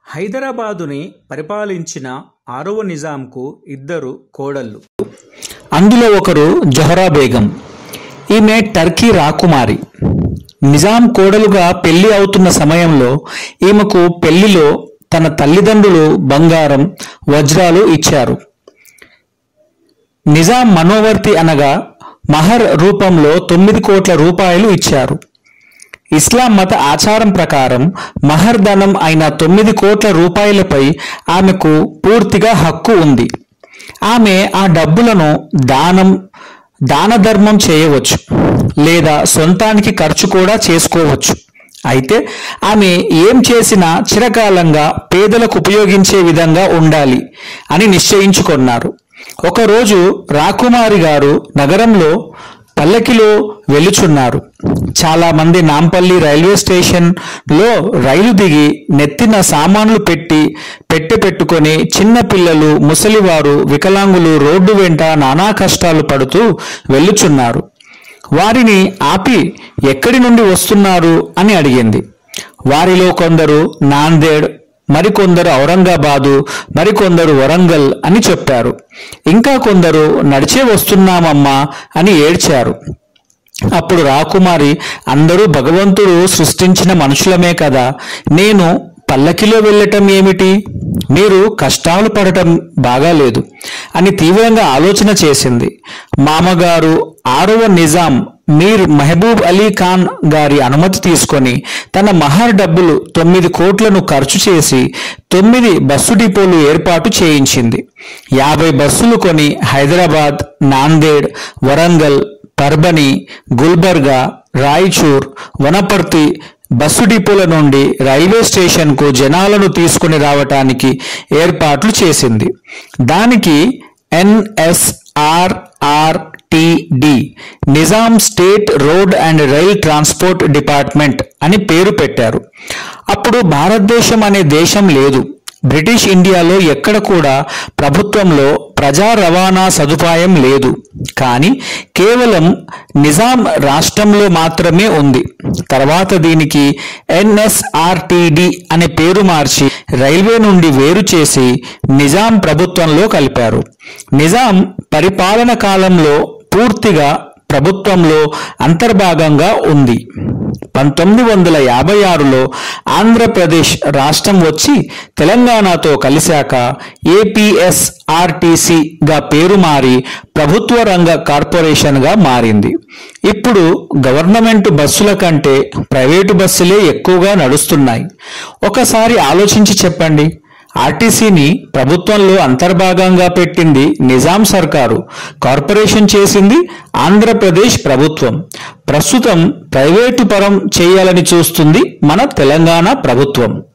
హైదరాబాదుని పరిపాలించిన ఆరవ నిజాంకు ఇద్దరు కోడళ్ళు అందులో ఒకరు జొహరా బేగం ఈమె టర్కీ రాకుమారి నిజాం కోడలుగా పెళ్లి అవుతున్న సమయంలో ఈమెకు పెళ్లిలో తన తల్లిదండ్రులు బంగారం వజ్రాలు ఇచ్చారు నిజాం మనోవర్తి అనగా మహర్ రూపంలో తొమ్మిది కోట్ల రూపాయలు ఇచ్చారు ఇస్లాం మత ఆచారం ప్రకారం మహర్ ధనం అయిన తొమ్మిది కోట్ల రూపాయలపై ఆమెకు పూర్తిగా హక్కు ఉంది ఆమె ఆ డబ్బులను దానం దాన ధర్మం చేయవచ్చు లేదా సొంతానికి ఖర్చు కూడా చేసుకోవచ్చు అయితే ఆమె ఏం చేసినా చిరకాలంగా పేదలకు ఉపయోగించే విధంగా ఉండాలి అని నిశ్చయించుకున్నారు ఒకరోజు రాకుమారి గారు నగరంలో పల్లకిలో వెలుచున్నారు చాలా మంది నాంపల్లి రైల్వే స్టేషన్ లో రైలు దిగి నెత్తిన సామాన్లు పెట్టి పెట్టె పెట్టుకొని చిన్న పిల్లలు ముసలివారు వికలాంగులు రోడ్డు వెంట నానా కష్టాలు పడుతూ వెళ్ళుచున్నారు వారిని ఆపి ఎక్కడి నుండి వస్తున్నారు అని అడిగింది వారిలో కొందరు నాందేడ్ మరికొందరు ఔరంగాబాదు మరికొందరు వరంగల్ అని చెప్పారు ఇంకా కొందరు నడిచే వస్తున్నామమ్మా అని ఏడ్చారు అప్పుడు రాకుమారి అందరూ భగవంతుడు సృష్టించిన మనుషులమే కదా నేను పల్లకిలో వెళ్ళటం ఏమిటి మీరు కష్టాలు పడటం బాగాలేదు అని తీవ్రంగా ఆలోచన చేసింది మామగారు ఆరవ నిజాం మీర్ మెహబూబ్ అలీ ఖాన్ గారి అనుమతి తీసుకొని తన మహర్ డబ్బులు తొమ్మిది కోట్లను ఖర్చు చేసి తొమ్మిది బస్సు డిపోలు ఏర్పాటు చేయించింది యాభై బస్సులు కొని హైదరాబాద్ నాందేడ్ వరంగల్ పర్బని గుల్బర్గా రాయచూర్ వనపర్తి బస్సు డిపోల నుండి రైల్వే స్టేషన్కు జనాలను తీసుకుని రావటానికి ఏర్పాట్లు చేసింది దానికి NSRRTD Nizam state road and rail transport department అని పేరు పెట్టారు అప్పుడు భారతదేశం అనే దేశం లేదు బ్రిటిష్ ఇండియాలో ఎక్కడ కూడా ప్రభుత్వంలో ప్రజా రవాణా సదుపాయం లేదు కానీ కేవలం నిజాం రాష్ట్రంలో మాత్రమే ఉంది తర్వాత దీనికి ఎన్ఎస్ఆర్టిడి అనే పేరు మార్చి రైల్వే నుండి వేరు చేసి నిజాం ప్రభుత్వంలో కలిపారు నిజాం పరిపాలన కాలంలో పూర్తిగా ప్రభుత్వంలో అంతర్భాగంగా ఉంది పంతొమ్మిది వందల యాభై ఆరులో ఆంధ్రప్రదేశ్ రాష్ట్రం వచ్చి తెలంగాణతో కలిశాక ఏపీఎస్ఆర్టీసీగా పేరు మారి ప్రభుత్వ రంగ కార్పొరేషన్గా మారింది ఇప్పుడు గవర్నమెంట్ బస్సుల కంటే ప్రైవేటు బస్సులే ఎక్కువగా నడుస్తున్నాయి ఒకసారి ఆలోచించి చెప్పండి ఆర్టీసీని ప్రభుత్వంలో అంతర్భాగంగా పెట్టింది నిజాం సర్కారు కార్పొరేషన్ చేసింది ఆంధ్రప్రదేశ్ ప్రభుత్వం ప్రస్తుతం ప్రైవేటు పరం చేయాలని చూస్తుంది మన తెలంగాణ ప్రభుత్వం